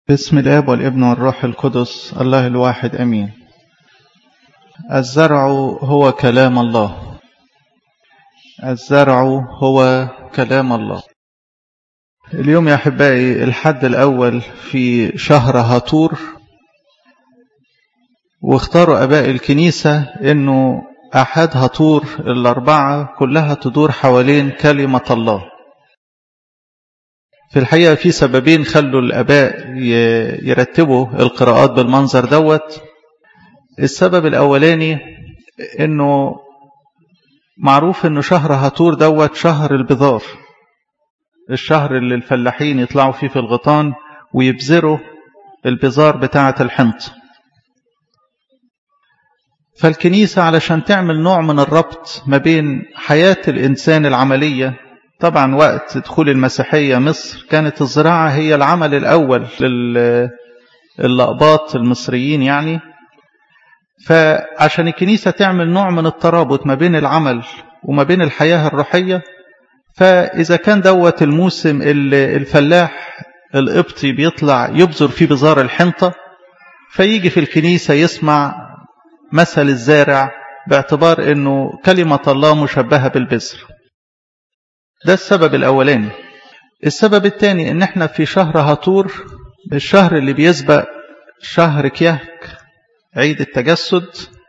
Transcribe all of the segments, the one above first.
بسم الاب والابن والروح القدس الله الواحد امين الزرع هو كلام الله الزرع هو كلام الله اليوم يا احبائي الحد الاول في شهر هطور واختاروا اباء الكنيسه انه احد هطور الاربعه كلها تدور حوالين كلمه الله في الحقيقة في سببين خلوا الأباء يرتبوا القراءات بالمنظر دوت السبب الأولاني أنه معروف أنه شهر هطور دوت شهر البذار الشهر اللي الفلاحين يطلعوا فيه في الغيطان ويبذروا البذار بتاعة الحنط فالكنيسة علشان تعمل نوع من الربط ما بين حياة الإنسان العملية طبعا وقت دخول المسيحية مصر كانت الزراعة هي العمل الأول للأقباط المصريين يعني فعشان الكنيسة تعمل نوع من الترابط ما بين العمل وما بين الحياة الروحية فإذا كان دوت الموسم اللي الفلاح القبطي بيطلع يبذر فيه بزار الحنطة فيجي في الكنيسة يسمع مثل الزارع باعتبار أنه كلمة الله مشبهة بالبذر ده السبب الأولاني السبب الثاني ان احنا في شهر هطور الشهر اللي بيسبق شهر كيهك عيد التجسد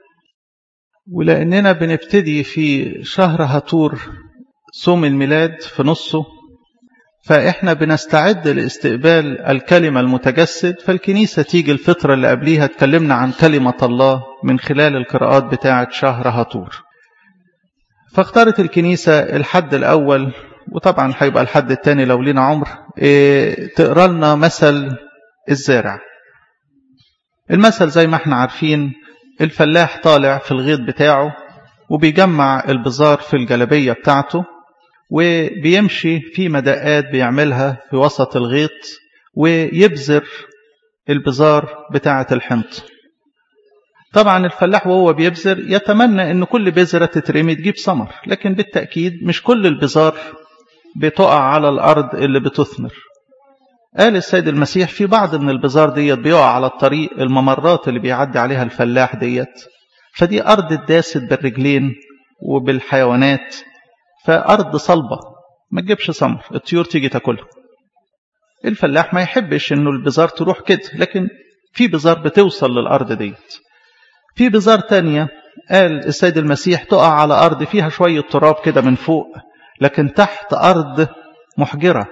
ولأننا بنبتدي في شهر هطور صوم الميلاد في نصه فإحنا بنستعد لاستقبال الكلمة المتجسد فالكنيسة تيجي الفترة اللي قبليها تكلمنا عن كلمة الله من خلال القراءات بتاعة شهر هطور فاختارت الكنيسة الحد الأول وطبعا هيبقى الحد الثاني لو لينا عمر إيه تقرا لنا مثل الزارع المثل زي ما احنا عارفين الفلاح طالع في الغيط بتاعه وبيجمع البزار في الجلبية بتاعته وبيمشي في مدقات بيعملها في وسط الغيط ويبذر البزار بتاعة الحنط طبعا الفلاح وهو بيبذر يتمنى ان كل بذرة تترمي تجيب ثمر لكن بالتأكيد مش كل البذار بتقع على الأرض اللي بتثمر قال السيد المسيح في بعض من البذار ديت بيقع على الطريق الممرات اللي بيعدي عليها الفلاح ديت فدي أرض اتداست بالرجلين وبالحيوانات فأرض صلبة ما تجيبش ثمر الطيور تيجي تاكلها الفلاح ما يحبش انه البذار تروح كده لكن في بذار بتوصل للأرض ديت في بذار تانية قال السيد المسيح تقع على أرض فيها شوية تراب كده من فوق لكن تحت أرض محجرة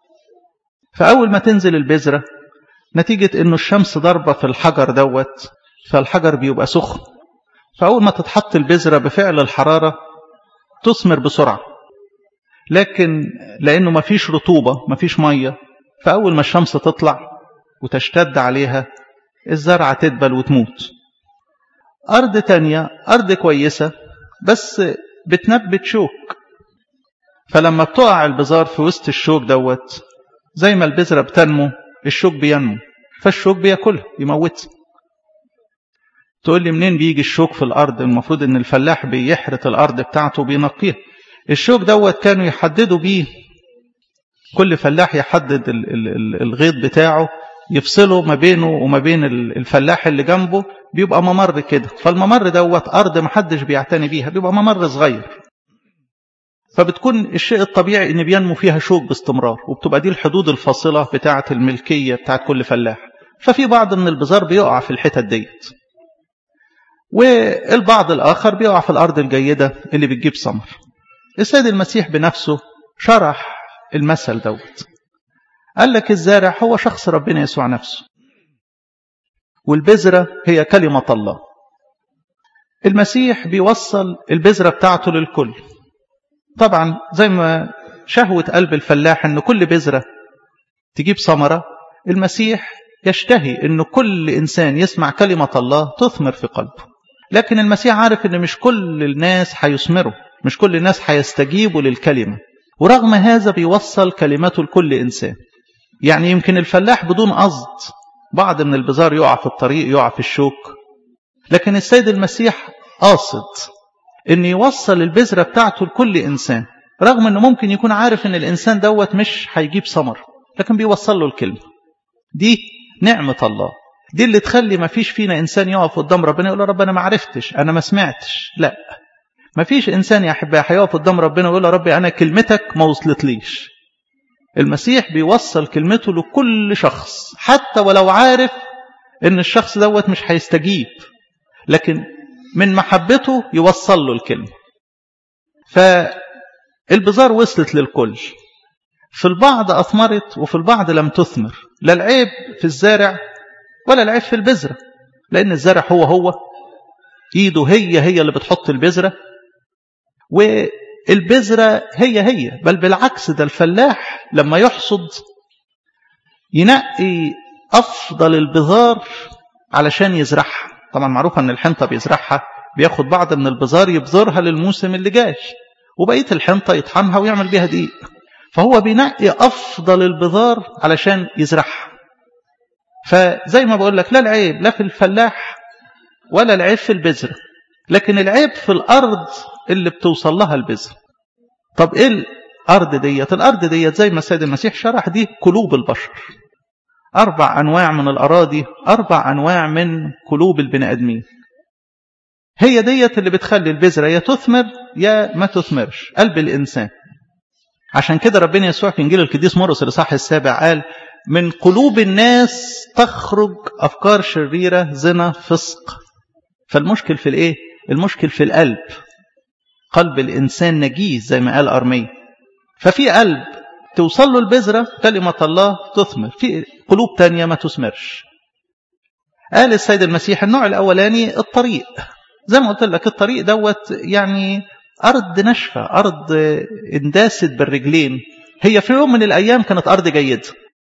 فأول ما تنزل البذرة نتيجة أنه الشمس ضربة في الحجر دوت فالحجر بيبقى سخن فأول ما تتحط البذرة بفعل الحرارة تثمر بسرعة لكن لأنه ما فيش رطوبة ما فيش مية فأول ما الشمس تطلع وتشتد عليها الزرعة تدبل وتموت أرض تانية أرض كويسة بس بتنبت شوك فلما بتقع البزار في وسط الشوك دوت زي ما البذرة بتنمو الشوك بينمو فالشوك بياكلها يموتها تقول لي منين بيجي الشوك في الأرض المفروض ان الفلاح بيحرث الأرض بتاعته وبينقيها الشوك دوت كانوا يحددوا بيه كل فلاح يحدد الغيط بتاعه يفصله ما بينه وما بين الفلاح اللي جنبه بيبقى ممر كده فالممر دوت أرض محدش بيعتني بيها بيبقى ممر صغير فبتكون الشيء الطبيعي ان بينمو فيها شوك باستمرار وبتبقى دي الحدود الفاصلة بتاعة الملكية بتاعة كل فلاح ففي بعض من البزار بيقع في الحتت ديت والبعض الآخر بيقع في الأرض الجيدة اللي بتجيب ثمر السيد المسيح بنفسه شرح المثل دوت قال لك الزارع هو شخص ربنا يسوع نفسه والبذرة هي كلمة الله المسيح بيوصل البذرة بتاعته للكل طبعا زي ما شهوة قلب الفلاح ان كل بذرة تجيب ثمرة المسيح يشتهي ان كل انسان يسمع كلمة الله تثمر في قلبه لكن المسيح عارف ان مش كل الناس هيثمروا مش كل الناس هيستجيبوا للكلمة ورغم هذا بيوصل كلمته لكل انسان يعني يمكن الفلاح بدون قصد بعض من البزار يقع في الطريق يقع في الشوك لكن السيد المسيح قاصد ان يوصل البذرة بتاعته لكل انسان رغم انه ممكن يكون عارف ان الانسان دوت مش هيجيب ثمر لكن بيوصل له الكلمة دي نعمة الله دي اللي تخلي ما فيش فينا إنسان يقف قدام ربنا يقول رب أنا ما عرفتش أنا ما سمعتش لا ما فيش إنسان يا أحبائي هيقف قدام ربنا ويقول يا ربي أنا كلمتك ما وصلتليش المسيح بيوصل كلمته لكل شخص حتى ولو عارف ان الشخص دوت مش هيستجيب لكن من محبته يوصل له الكلمة فالبزار وصلت للكل في البعض أثمرت وفي البعض لم تثمر لا العيب في الزارع ولا العيب في البذرة لأن الزارع هو هو إيده هي هي اللي بتحط البذرة والبذرة هي هي بل بالعكس ده الفلاح لما يحصد ينقي أفضل البذار علشان يزرعها طبعا معروف أن الحنطة بيزرعها بياخد بعض من البذار يبذرها للموسم اللي جاي وبقية الحنطة يطحنها ويعمل بيها دقيق فهو بينقي أفضل البذار علشان يزرعها فزي ما بقول لك لا العيب لا في الفلاح ولا العيب في البذرة لكن العيب في الأرض اللي بتوصل لها البذرة طب إيه الأرض ديت الأرض ديت زي ما السيد المسيح شرح دي قلوب البشر أربع أنواع من الأراضي أربع أنواع من قلوب البني آدمين هي ديت اللي بتخلي البذرة يا تثمر يا ما تثمرش قلب الإنسان عشان كده ربنا يسوع في إنجيل القديس مرقس الإصحاح السابع قال من قلوب الناس تخرج أفكار شريرة زنا فسق فالمشكل في الإيه؟ المشكل في القلب قلب الإنسان نجيس زي ما قال أرمية ففي قلب توصل له البذرة كلمة الله تثمر في قلوب تانية ما تثمرش قال السيد المسيح النوع الأولاني الطريق زي ما قلت لك الطريق دوت يعني أرض ناشفة أرض انداست بالرجلين هي في يوم من الأيام كانت أرض جيدة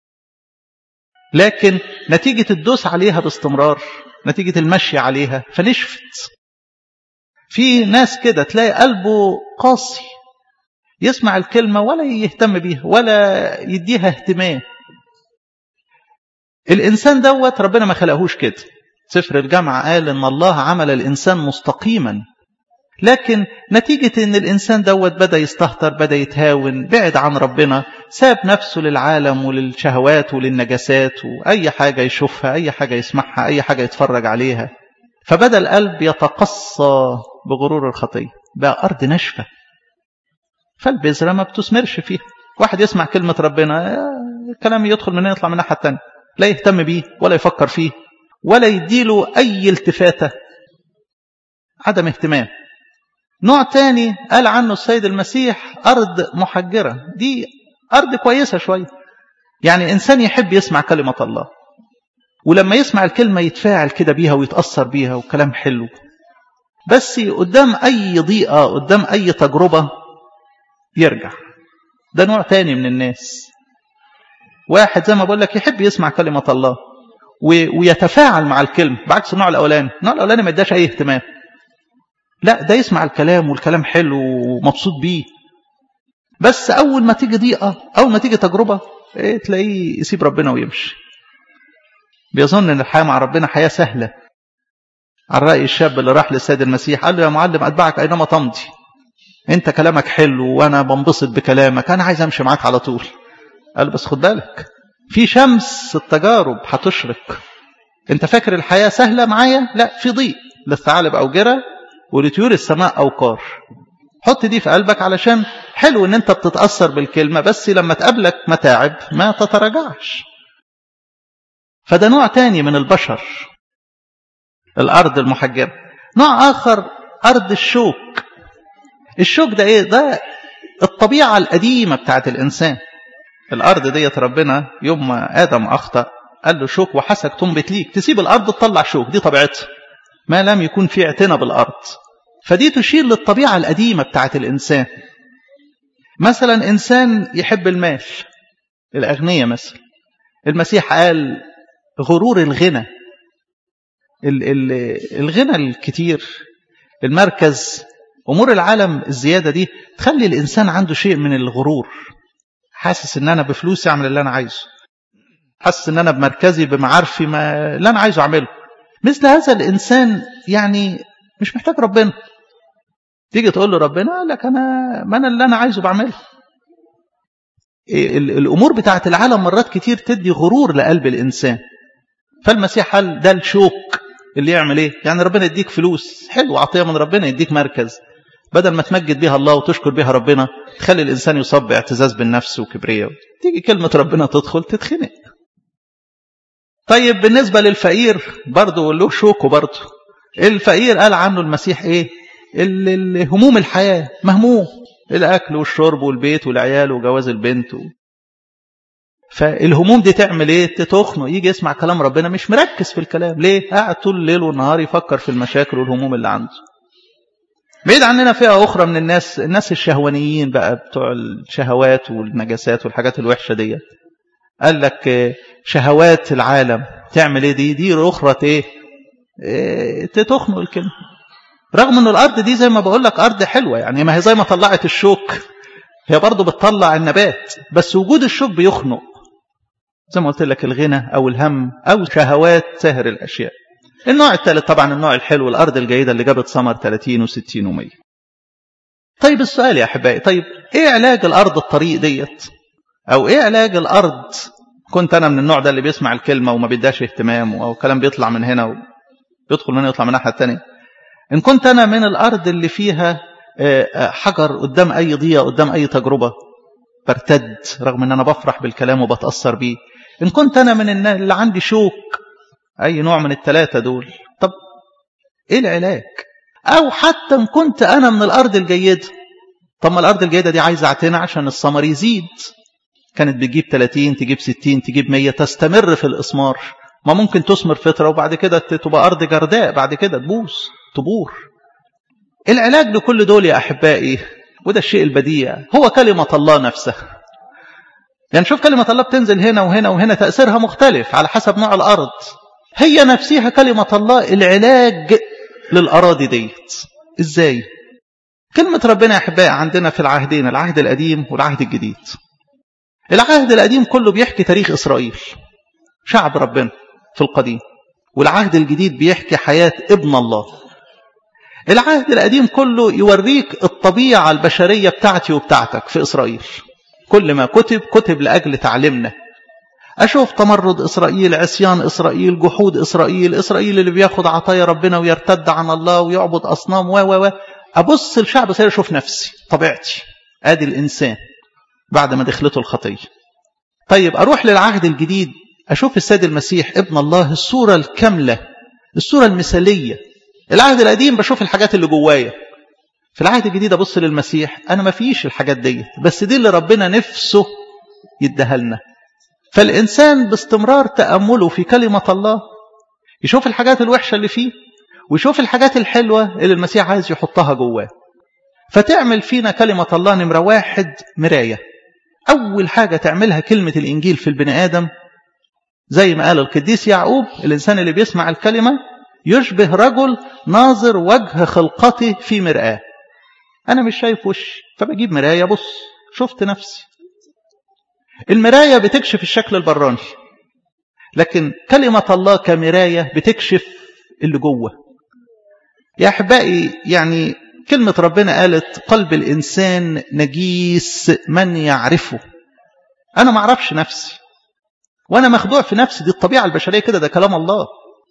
لكن نتيجة الدوس عليها باستمرار نتيجة المشي عليها فنشفت في ناس كده تلاقي قلبه قاسي يسمع الكلمة ولا يهتم بيها ولا يديها اهتمام الإنسان دوت ربنا ما خلقهوش كده سفر الجامعة قال إن الله عمل الإنسان مستقيما لكن نتيجة إن الإنسان دوت بدأ يستهتر بدأ يتهاون بعد عن ربنا ساب نفسه للعالم وللشهوات وللنجاسات وأي حاجة يشوفها أي حاجة يسمعها أي حاجة يتفرج عليها فبدأ القلب يتقصى بغرور الخطية بقى أرض ناشفة فالبذرة ما بتثمرش فيها واحد يسمع كلمة ربنا الكلام يدخل من يطلع من الناحية التانية لا يهتم بيه ولا يفكر فيه ولا يديله أي التفاتة عدم اهتمام نوع تاني قال عنه السيد المسيح أرض محجرة دي أرض كويسة شوية يعني إنسان يحب يسمع كلمة الله ولما يسمع الكلمة يتفاعل كده بيها ويتأثر بيها وكلام حلو بس قدام أي ضيقة قدام أي تجربة يرجع ده نوع تاني من الناس واحد زي ما بقول لك يحب يسمع كلمة الله ويتفاعل مع الكلمة بعكس النوع الأولاني النوع الأولاني ما اداش أي اهتمام لا ده يسمع الكلام والكلام حلو ومبسوط بيه بس أول ما تيجي ضيقة أول ما تيجي تجربة إيه تلاقيه يسيب ربنا ويمشي بيظن ان الحياة مع ربنا حياة سهلة على رأي الشاب اللي راح للسيد المسيح قال له يا معلم أتبعك أينما تمضي انت كلامك حلو وانا بنبسط بكلامك انا عايز امشي معاك على طول قال بس خد بالك في شمس التجارب هتشرق انت فاكر الحياة سهلة معايا لا في ضيق للثعالب أوجرة ولطيور السماء أوقار حط دي في قلبك علشان حلو ان انت بتتأثر بالكلمة بس لما تقابلك متاعب ما تتراجعش فده نوع تاني من البشر الأرض المحجرة نوع آخر أرض الشوك الشوك ده إيه ده الطبيعة القديمة بتاعت الإنسان الأرض ديت ربنا يوم ما آدم أخطأ قال له شوك وحسك تنبت ليك تسيب الأرض تطلع شوك دي طبيعتها ما لم يكون في اعتناء بالأرض فدي تشير للطبيعة القديمة بتاعت الإنسان مثلا إنسان يحب المال الأغنياء مثلا المسيح قال غرور الغنى الغنى الكتير المركز أمور العالم الزيادة دي تخلي الإنسان عنده شيء من الغرور حاسس إن أنا بفلوسي أعمل اللي أنا عايزه حاسس إن أنا بمركزي بمعارفي ما اللي أنا عايزه أعمله مثل هذا الإنسان يعني مش محتاج ربنا تيجي تقول له ربنا لك أنا ما أنا اللي أنا عايزه بعمله الأمور بتاعت العالم مرات كتير تدي غرور لقلب الإنسان فالمسيح قال ده الشوك اللي يعمل ايه يعني ربنا يديك فلوس حلو عطيه من ربنا يديك مركز بدل ما تمجد بيها الله وتشكر بيها ربنا تخلي الانسان يصاب باعتزاز بالنفس وكبرياء تيجي كلمه ربنا تدخل تتخنق طيب بالنسبه للفقير برضه له شوكه برضه الفقير قال عنه المسيح ايه هموم الحياه مهموم الاكل والشرب والبيت والعيال وجواز البنت و... فالهموم دي تعمل ايه تتخنه يجي يسمع كلام ربنا مش مركز في الكلام ليه قاعد طول الليل والنهار يفكر في المشاكل والهموم اللي عنده بعيد عننا فئة أخرى من الناس الناس الشهوانيين بقى بتوع الشهوات والنجاسات والحاجات الوحشة دي قال لك شهوات العالم تعمل ايه دي دي أخرى ايه, إيه تتخنق الكلمة رغم ان الأرض دي زي ما بقول لك أرض حلوة يعني ما هي زي ما طلعت الشوك هي برضه بتطلع النبات بس وجود الشوك بيخنق زي ما قلت لك الغنى أو الهم أو شهوات سهر الأشياء النوع الثالث طبعا النوع الحلو الأرض الجيدة اللي جابت ثمر 30 و60 و100 طيب السؤال يا أحبائي طيب إيه علاج الأرض الطريق ديت أو إيه علاج الأرض كنت أنا من النوع ده اللي بيسمع الكلمة وما بيداش اهتمام أو كلام بيطلع من هنا ويدخل من هنا يطلع من الناحية الثانية إن كنت أنا من الأرض اللي فيها حجر قدام أي ضية قدام أي تجربة برتد رغم أن أنا بفرح بالكلام وبتأثر بيه إن كنت أنا من اللي عندي شوك أي نوع من الثلاثة دول طب إيه العلاج أو حتى إن كنت أنا من الأرض الجيدة طب ما الأرض الجيدة دي عايزة اعتنى عشان الثمر يزيد كانت بتجيب 30 تجيب 60 تجيب 100 تستمر في الإثمار ما ممكن تثمر فترة وبعد كده تبقى أرض جرداء بعد كده تبوظ تبور العلاج لكل دول يا أحبائي وده الشيء البديع هو كلمة الله نفسها يعني شوف كلمة الله بتنزل هنا وهنا وهنا تأثيرها مختلف على حسب نوع الأرض هي نفسها كلمة الله العلاج للأراضي ديت إزاي؟ كلمة ربنا يا أحبائي عندنا في العهدين العهد القديم والعهد الجديد العهد القديم كله بيحكي تاريخ إسرائيل شعب ربنا في القديم والعهد الجديد بيحكي حياة ابن الله العهد القديم كله يوريك الطبيعة البشرية بتاعتي وبتاعتك في إسرائيل كل ما كتب كتب لأجل تعلمنا أشوف تمرد إسرائيل عصيان إسرائيل جحود إسرائيل إسرائيل اللي بياخد عطايا ربنا ويرتد عن الله ويعبد أصنام و و و أبص الشعب سير أشوف نفسي طبيعتي آدي الإنسان بعد ما دخلته الخطية طيب أروح للعهد الجديد أشوف السيد المسيح ابن الله الصورة الكاملة الصورة المثالية العهد القديم بشوف الحاجات اللي جوايا في العهد الجديد أبص للمسيح أنا ما فيش الحاجات دي بس دي اللي ربنا نفسه يديها لنا فالإنسان باستمرار تأمله في كلمة الله يشوف الحاجات الوحشة اللي فيه ويشوف الحاجات الحلوة اللي المسيح عايز يحطها جواه فتعمل فينا كلمة الله نمرة واحد مراية أول حاجة تعملها كلمة الإنجيل في البني آدم زي ما قال القديس يعقوب الإنسان اللي بيسمع الكلمة يشبه رجل ناظر وجه خلقته في مرآة أنا مش شايف وشي فبجيب مراية بص شفت نفسي المراية بتكشف الشكل البراني لكن كلمة الله كمراية بتكشف اللي جوه يا أحبائي يعني كلمة ربنا قالت قلب الإنسان نجيس من يعرفه أنا ما أعرفش نفسي وأنا مخدوع في نفسي دي الطبيعة البشرية كده ده كلام الله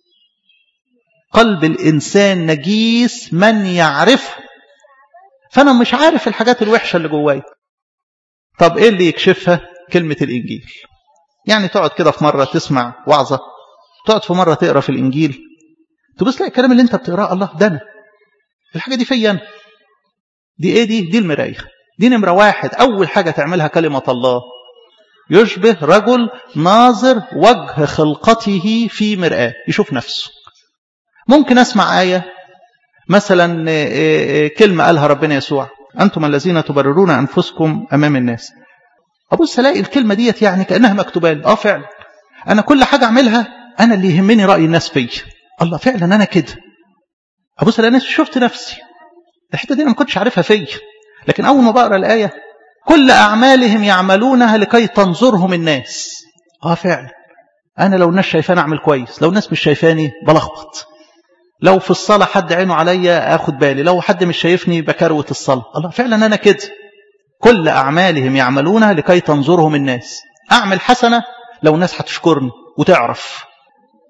قلب الإنسان نجيس من يعرفه فأنا مش عارف الحاجات الوحشة اللي جواي طب إيه اللي يكشفها كلمة الإنجيل يعني تقعد كده في مرة تسمع وعظة تقعد في مرة تقرأ في الإنجيل تبص تلاقي الكلام اللي انت بتقراه الله ده أنا الحاجة دي فيا أنا دي إيه دي دي المراية دي نمرة واحد أول حاجة تعملها كلمة الله يشبه رجل ناظر وجه خلقته في مرآة يشوف نفسه ممكن أسمع آية مثلا كلمة قالها ربنا يسوع أنتم الذين تبررون أنفسكم أمام الناس أبص ألاقي الكلمة ديت يعني كأنها مكتوبة لي آه فعلا أنا كل حاجة أعملها أنا اللي يهمني رأي الناس فيا الله فعلا أنا كده أبص ألاقي نفسي شفت نفسي الحتة دي أنا ما كنتش عارفها فيا لكن أول ما بقرأ الآية كل أعمالهم يعملونها لكي تنظرهم الناس آه فعلا أنا لو الناس شايفاني أعمل كويس لو الناس مش شايفاني بلخبط لو في الصلاة حد عينه عليا أخد بالي لو حد مش شايفني بكروت الصلاة الله فعلا أنا كده كل أعمالهم يعملونها لكي تنظرهم الناس أعمل حسنة لو الناس هتشكرني وتعرف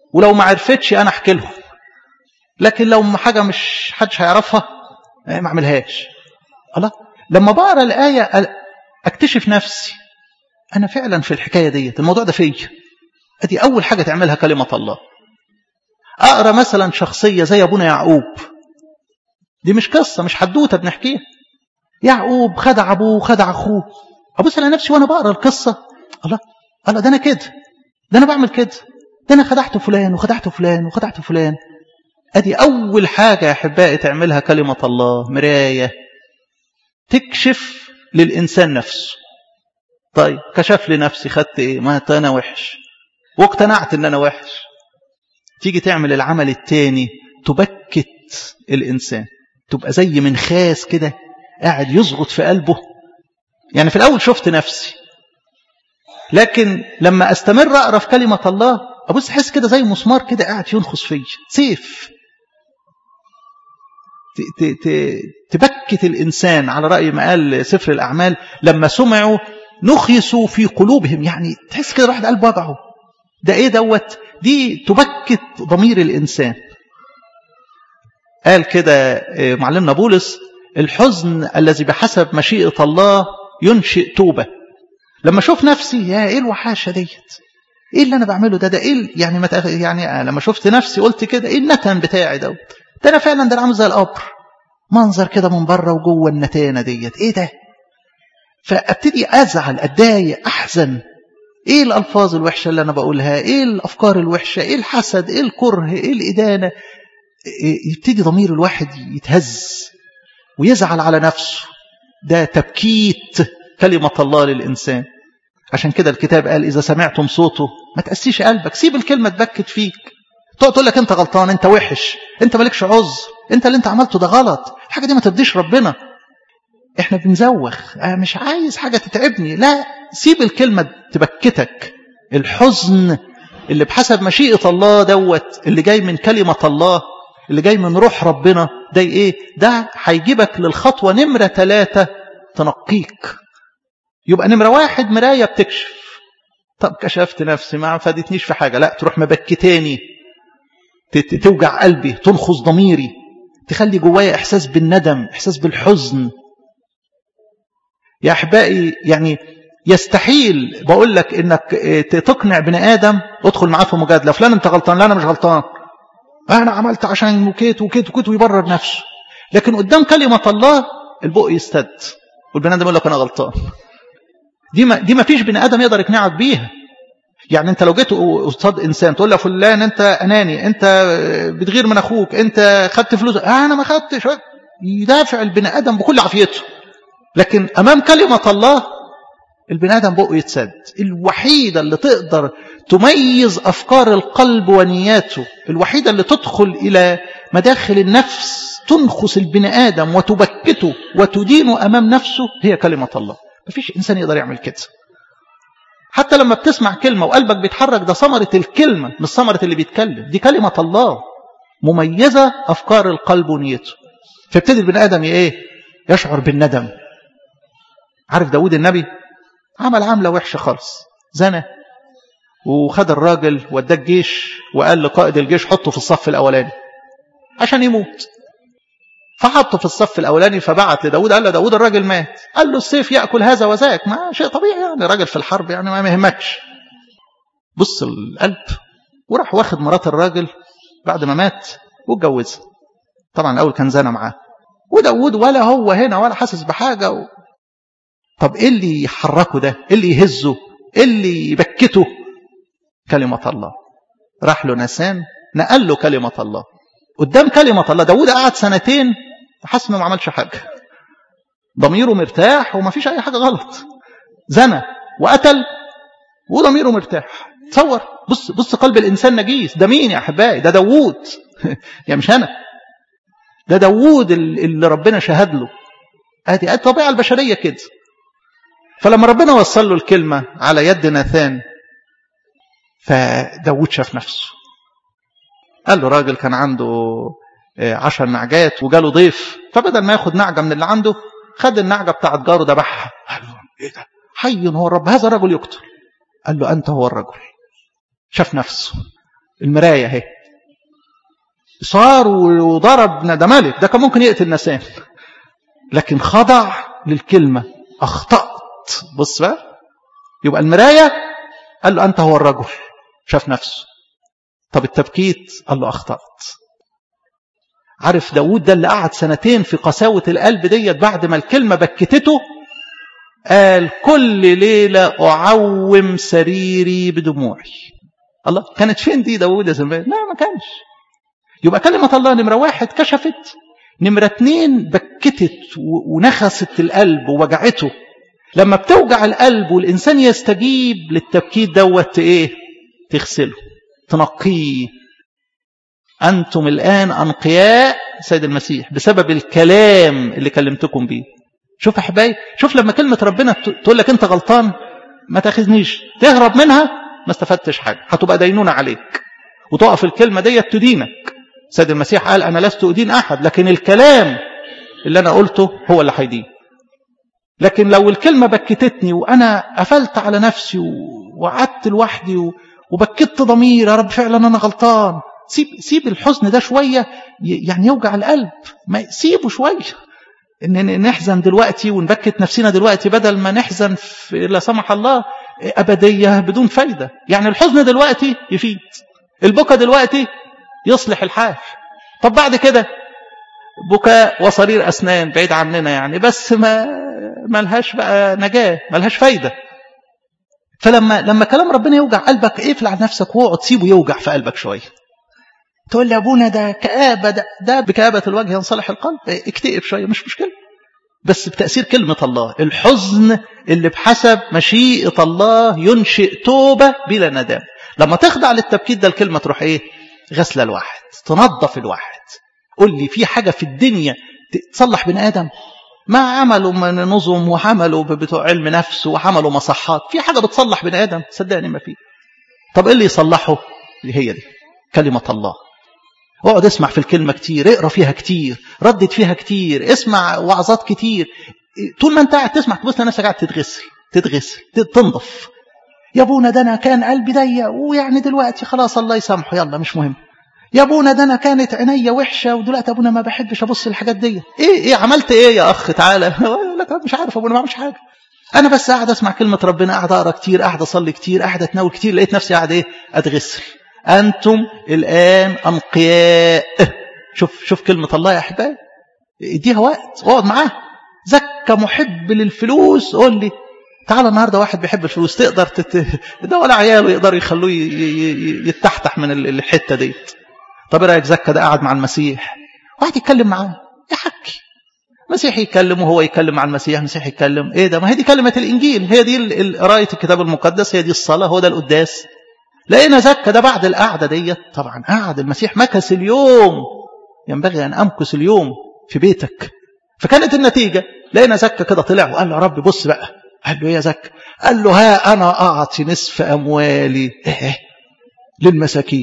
ولو ما عرفتش انا احكي لهم لكن لو حاجه مش حدش هيعرفها ما اعملهاش الله لما بقرا الايه اكتشف نفسي انا فعلا في الحكايه ديت الموضوع ده فيا ادي اول حاجه تعملها كلمه الله اقرا مثلا شخصيه زي ابونا يعقوب دي مش قصه مش حدوته بنحكيها يعقوب خدع ابوه وخدع اخوه ابص على نفسي وانا بقرا القصه الله الله ده انا كده ده انا بعمل كده ده انا خدعت فلان وخدعت فلان وخدعت فلان ادي اول حاجه يا احبائي تعملها كلمه الله مرايه تكشف للانسان نفسه طيب كشف لي نفسي خدت ايه ما انا وحش واقتنعت ان انا وحش تيجي تعمل العمل التاني تبكت الانسان تبقى زي منخاس كده قاعد يزغط في قلبه يعني في الاول شفت نفسي لكن لما استمر اقرا في كلمه الله ابص احس كده زي مسمار كده قاعد ينخص فيا سيف تبكت الانسان على راي ما قال سفر الاعمال لما سمعوا نخسوا في قلوبهم يعني تحس كده الواحد قلبه وجعه ده ايه دوت دي تبكت ضمير الانسان قال كده معلمنا بولس الحزن الذي بحسب مشيئه الله ينشئ توبه لما اشوف نفسي يا ايه الوحاشه ديت ايه اللي انا بعمله ده ده ايه يعني متأخ... يعني لما شفت نفسي قلت كده ايه النتن بتاعي دوت ده انا فعلا ده انا عامل زي القبر منظر كده من بره وجوه النتانه ديت ايه ده فابتدي ازعل اتضايق احزن ايه الالفاظ الوحشه اللي انا بقولها ايه الافكار الوحشه ايه الحسد ايه الكره ايه الادانه إيه يبتدي ضمير الواحد يتهز ويزعل على نفسه ده تبكيت كلمه الله للانسان عشان كده الكتاب قال اذا سمعتم صوته ما تقسيش قلبك سيب الكلمه تبكت فيك تقعد تقول لك انت غلطان انت وحش انت مالكش عذر انت اللي انت عملته ده غلط الحاجه دي ما ترضيش ربنا احنا بنزوخ أنا مش عايز حاجه تتعبني لا سيب الكلمه تبكتك الحزن اللي بحسب مشيئه الله دوت اللي جاي من كلمه الله اللي جاي من روح ربنا ده ايه ده هيجيبك للخطوه نمره ثلاثه تنقيك يبقى نمره واحد مرايه بتكشف طب كشفت نفسي ما فادتنيش في حاجه لا تروح مبكتاني توجع قلبي تنخص ضميري تخلي جوايا احساس بالندم احساس بالحزن يا احبائي يعني يستحيل بقول لك انك تقنع بني ادم ادخل معاه في مجادله فلان انت غلطان لا انا مش غلطان انا عملت عشان وكيت وكيت وكيت ويبرر نفسه لكن قدام كلمه الله البق يستد والبني ادم يقول لك انا غلطان دي ما دي ما فيش بني ادم يقدر يقنعك بيها يعني انت لو جيت قصاد انسان تقول له فلان انت اناني انت بتغير من اخوك انت خدت فلوس آه انا ما خدتش يدافع البني ادم بكل عافيته لكن امام كلمه الله البني ادم بقه يتسد الوحيده اللي تقدر تميز افكار القلب ونياته الوحيده اللي تدخل الى مداخل النفس تنخس البني ادم وتبكته وتدينه امام نفسه هي كلمه الله مفيش انسان يقدر يعمل كده حتى لما بتسمع كلمة وقلبك بيتحرك ده ثمرة الكلمة مش ثمرة اللي بيتكلم دي كلمة الله مميزة أفكار القلب ونيته فابتدي البني آدم إيه يشعر بالندم عارف داود النبي عمل عملة وحشة خالص زنى وخد الراجل وداه الجيش وقال لقائد الجيش حطه في الصف الأولاني عشان يموت فحطه في الصف الأولاني فبعت لداود قال له داود الراجل مات قال له السيف يأكل هذا وذاك ما شيء طبيعي يعني راجل في الحرب يعني ما يهمكش بص القلب وراح واخد مرات الراجل بعد ما مات واتجوزها طبعا الأول كان زنا معاه وداود ولا هو هنا ولا حاسس بحاجة و... طب ايه اللي يحركه ده ايه اللي يهزه ايه اللي يبكته كلمة الله راح له نسان نقل له كلمة الله قدام كلمة الله داود قعد سنتين حاسس انه ما عملش حاجة ضميره مرتاح وما فيش أي حاجة غلط زنى وقتل وضميره مرتاح تصور بص بص قلب الإنسان نجيس ده مين يا أحبائي ده داوود يعني مش أنا ده داوود اللي ربنا شهد له ادي الطبيعة البشرية كده فلما ربنا وصل له الكلمة على يد ناثان فداود شاف نفسه قال له راجل كان عنده عشر نعجات وجاله ضيف فبدل ما ياخد نعجة من اللي عنده خد النعجة بتاعت جاره ذبحها قال له ايه ده حي هو الرب هذا الرجل يقتل قال له انت هو الرجل شاف نفسه المراية اهي صار وضرب ده ملك ده كان ممكن يقتل نسان لكن خضع للكلمة أخطأت بص بقى يبقى المراية قال له أنت هو الرجل شاف نفسه طب التبكيت قال له أخطأت عارف داود ده اللي قعد سنتين في قساوة القلب ديت بعد ما الكلمة بكتته قال كل ليلة أعوم سريري بدموعي الله كانت فين دي داود يا زمان لا ما كانش يبقى كلمة الله نمرة واحد كشفت نمرة اتنين بكتت ونخست القلب ووجعته لما بتوجع القلب والإنسان يستجيب للتبكيت دوت إيه تغسله تنقيه أنتم الآن أنقياء سيد المسيح بسبب الكلام اللي كلمتكم بيه شوف يا حبايبي شوف لما كلمة ربنا تقول لك أنت غلطان ما تاخذنيش تهرب منها ما استفدتش حاجة هتبقى دينونة عليك وتقف الكلمة ديت تدينك سيد المسيح قال أنا لست أدين أحد لكن الكلام اللي أنا قلته هو اللي هيدين لكن لو الكلمة بكتتني وأنا قفلت على نفسي وقعدت لوحدي وبكت ضمير يا رب فعلا أنا غلطان سيب, سيب الحزن ده شوية يعني يوجع القلب ما سيبه شوية إن نحزن دلوقتي ونبكت نفسنا دلوقتي بدل ما نحزن في لا سمح الله أبدية بدون فايدة يعني الحزن دلوقتي يفيد البكا دلوقتي يصلح الحال طب بعد كده بكاء وصرير أسنان بعيد عننا يعني بس ما ملهاش بقى نجاة ملهاش فايدة فلما لما كلام ربنا يوجع قلبك اقفل على نفسك واقعد سيبه يوجع في قلبك شوية تقول لي ابونا ده كآبة ده, ده بكآبة الوجه ينصلح القلب اكتئب شوية مش مشكلة بس بتأثير كلمة الله الحزن اللي بحسب مشيئة الله ينشئ توبة بلا ندام لما تخضع للتبكيت ده الكلمة تروح ايه غسل الواحد تنظف الواحد قول لي في حاجة في الدنيا تصلح بني آدم ما عملوا من نظم وعملوا بتوع علم نفس وعملوا مصحات في حاجة بتصلح بني آدم صدقني ما في طب ايه اللي يصلحه هي دي كلمة الله اقعد اسمع في الكلمة كتير اقرا فيها كتير ردد فيها كتير اسمع وعظات كتير طول ما انت قاعد تسمع تبص لنفسك قاعد تتغسل تتغسل تنضف يا ابونا ده انا كان قلبي ضيق ويعني دلوقتي خلاص الله يسامحه يلا مش مهم يا ابونا ده انا كانت عينيا وحشه ودلوقتي ابونا ما بحبش ابص الحاجات دي ايه ايه عملت ايه يا اخ تعالى لك مش عارف ابونا ما عملش حاجه انا بس قاعد اسمع كلمه ربنا قاعد اقرا كتير قاعد اصلي كتير قاعد اتناول كتير لقيت نفسي قاعد ايه اتغسل انتم الان انقياء شوف شوف كلمه الله يا احبائي اديها وقت اقعد معاه زكى محب للفلوس قول لي تعالى النهارده واحد بيحب الفلوس تقدر تت... ده ولا عياله يقدروا يخلوه يتحتح من الحته ديت طب ايه رايك زكى ده قاعد مع المسيح واحد يتكلم معاه يحكي مسيح يتكلم وهو يتكلم مع المسيح المسيح يتكلم ايه ده ما هي دي كلمه الانجيل هي دي قرايه الكتاب المقدس هي دي الصلاه هو ده القداس لقينا زكى ده بعد القعده ديت طبعا قعد المسيح مكث اليوم ينبغي ان امكث اليوم في بيتك فكانت النتيجه لقينا زكى كده طلع وقال له يا رب بص بقى قال له يا زكى قال له ها انا اعطي نصف اموالي ايه للمساكين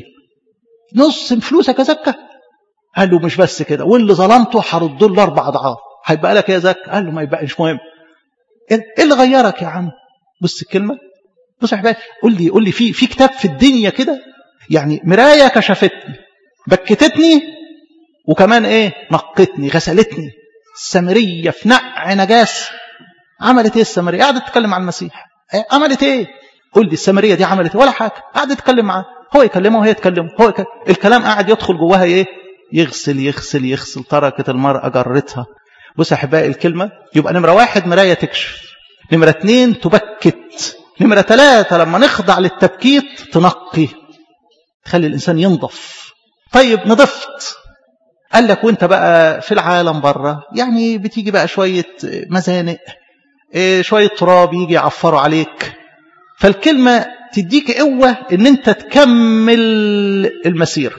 نص فلوسك يا زكى قال له مش بس كده واللي ظلمته هرد له اربع اضعاف هيبقى لك يا زكى قال له ما يبقى مش مهم ايه اللي غيرك يا عم بص الكلمه بص يا حبايبي قول لي قول لي في في كتاب في الدنيا كده يعني مرايه كشفتني بكتتني وكمان ايه نقتني غسلتني السامريه في نقع نجاسه عملت ايه السامريه قعدت تتكلم مع المسيح إيه؟ عملت ايه قول لي السامريه دي عملت ايه ولا حاجه قعدت تتكلم معاه هو يكلمه وهي تكلمه هو يكلم. الكلام قاعد يدخل جواها ايه يغسل يغسل يغسل تركت المرأة جرتها بص يا احبائي الكلمة يبقى نمرة واحد مراية تكشف نمرة اتنين تبكت نمرة ثلاثة لما نخضع للتبكيت تنقي تخلي الإنسان ينضف طيب نضفت قال لك وانت بقى في العالم بره يعني بتيجي بقى شوية مزانق شوية تراب يجي يعفروا عليك فالكلمة تديك قوة ان انت تكمل المسير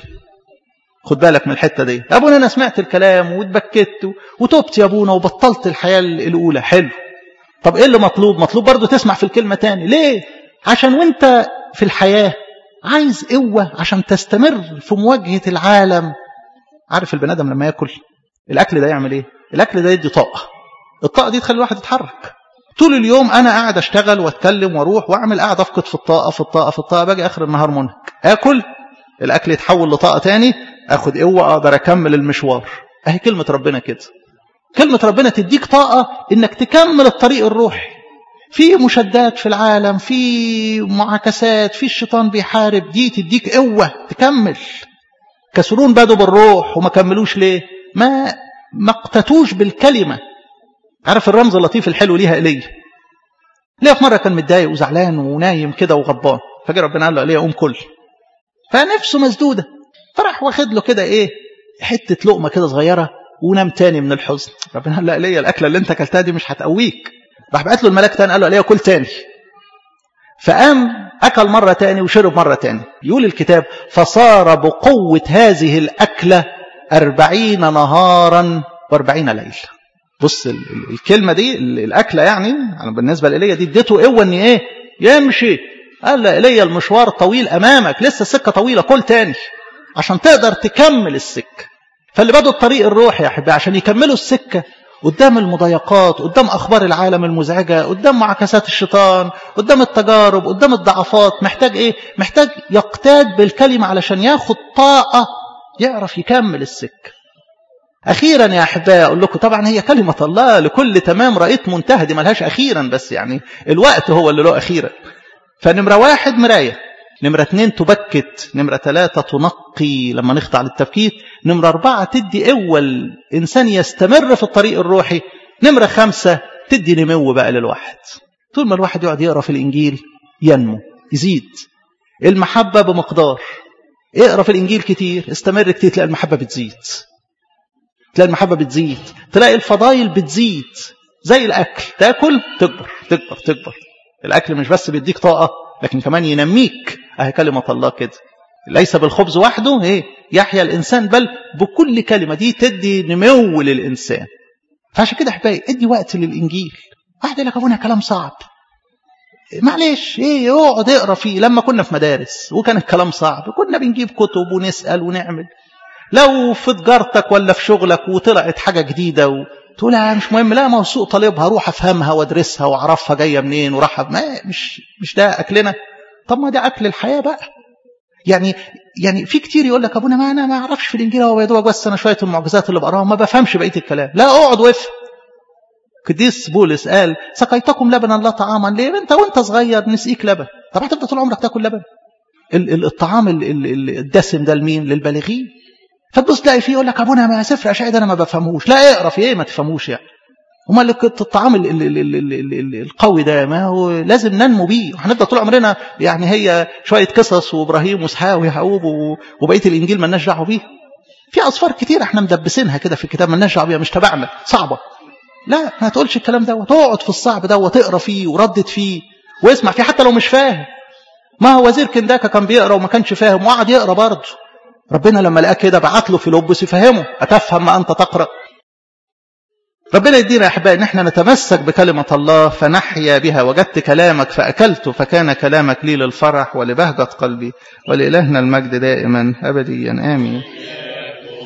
خد بالك من الحتة دي يا ابونا انا سمعت الكلام واتبكت وتوبت يا ابونا وبطلت الحياة الاولى حلو طب ايه اللي مطلوب مطلوب برضو تسمع في الكلمة تاني ليه عشان وانت في الحياة عايز قوة عشان تستمر في مواجهة العالم عارف البني ادم لما ياكل الاكل ده يعمل ايه الاكل ده يدي طاقة الطاقة دي تخلي الواحد يتحرك طول اليوم انا قاعد اشتغل واتكلم واروح واعمل قاعد افقد في الطاقه في الطاقه في الطاقه باجي اخر النهار منهك اكل الاكل يتحول لطاقه تاني اخد قوه اقدر اكمل المشوار اهي كلمه ربنا كده كلمه ربنا تديك طاقه انك تكمل الطريق الروحي في مشدات في العالم في معاكسات في الشيطان بيحارب دي تديك قوه تكمل كسرون بدوا بالروح وما كملوش ليه ما ما اقتتوش بالكلمه عارف الرمز اللطيف الحلو ليها ايليا ليه في مره كان متضايق وزعلان ونايم كده وغضبان فجأة ربنا قال له ايليا قوم كل فنفسه مسدوده فراح واخد له كده ايه حته لقمه كده صغيره ونام تاني من الحزن ربنا قال له ايليا الاكله اللي انت اكلتها دي مش هتقويك راح بعت له الملاك تاني قال له ايليا كل تاني فقام أكل مرة تاني وشرب مرة تاني يقول الكتاب فصار بقوة هذه الأكلة أربعين نهارا وأربعين ليلة بص الكلمة دي الأكلة يعني بالنسبة لإيليا دي اديته قوة إن إيه يمشي قال لا إيليا المشوار طويل أمامك لسه السكة طويلة كل تاني عشان تقدر تكمل السكة فاللي بدوا الطريق الروحي يا أحبائي عشان يكملوا السكة قدام المضايقات قدام أخبار العالم المزعجة قدام معاكسات الشيطان قدام التجارب قدام الضعفات محتاج إيه محتاج يقتاد بالكلمة علشان ياخد طاقة يعرف يكمل السكة أخيرا يا أحبائي أقول لكم طبعا هي كلمة الله لكل تمام رأيت منتهى دي ملهاش أخيرا بس يعني الوقت هو اللي له أخيرا فنمرة واحد مراية نمرة اتنين تبكت نمرة ثلاثة تنقي لما نخضع للتبكيت نمرة أربعة تدي قوة الإنسان يستمر في الطريق الروحي نمرة خمسة تدي نمو بقى للواحد طول ما الواحد يقعد يقرأ في الإنجيل ينمو يزيد المحبة بمقدار اقرأ في الإنجيل كتير استمر كتير تلاقي المحبة بتزيد تلاقي المحبة بتزيد تلاقي الفضايل بتزيد زي الأكل تاكل تكبر تكبر تكبر الأكل مش بس بيديك طاقة لكن كمان ينميك أهي كلمة الله كده ليس بالخبز وحده ايه يحيا الإنسان بل بكل كلمة دي تدي نمو للإنسان فعشان كده احبائي ادي وقت للإنجيل واحد يقول لك أبونا كلام صعب معلش ايه اقعد اقرا فيه لما كنا في مدارس وكان الكلام صعب كنا بنجيب كتب ونسال ونعمل لو في تجارتك ولا في شغلك وطلعت حاجه جديده و... تقول لا مش مهم لا ما هو السوق طالبها اروح افهمها وادرسها واعرفها جايه منين وراحها ما مش مش ده اكلنا طب ما ده اكل الحياه بقى يعني يعني في كتير يقول لك ابونا ما انا ما اعرفش في الانجيل هو يا دوبك بس انا شويه المعجزات اللي بقراها ما بفهمش بقيه الكلام لا اقعد وافهم قديس بولس قال سقيتكم لبنا لا طعاما ليه انت وانت صغير نسقيك لبن طب هتفضل طول عمرك تاكل لبن الطعام الدسم ده لمين للبالغين فتبص تلاقي فيه يقول لك ابونا ما سفر اشعياء ده انا ما بفهموش لا اقرا في ايه ما تفهموش يعني امال الطعام ال ال ال ال ال ال القوي ده ما هو لازم ننمو بيه هنفضل طول عمرنا يعني هي شويه قصص وابراهيم واسحاق ويعقوب وبقيه الانجيل مالناش دعوه بيه في اصفار كتير احنا مدبسينها كده في الكتاب مالناش دعوه بيها مش تبعنا صعبه لا ما تقولش الكلام دوت اقعد في الصعب دوت تقرا فيه وردد فيه واسمع فيه حتى لو مش فاهم ما هو وزير كنداكا كان بيقرا وما كانش فاهم وقعد يقرا برضه ربنا لما لقاه كده بعت له فيلبس يفهمه أتفهم ما أنت تقرأ ربنا يدينا يا أحبائي إن احنا نتمسك بكلمة الله فنحيا بها وجدت كلامك فأكلت فكان كلامك لي للفرح ولبهجة قلبي ولإلهنا المجد دائما أبديا آمين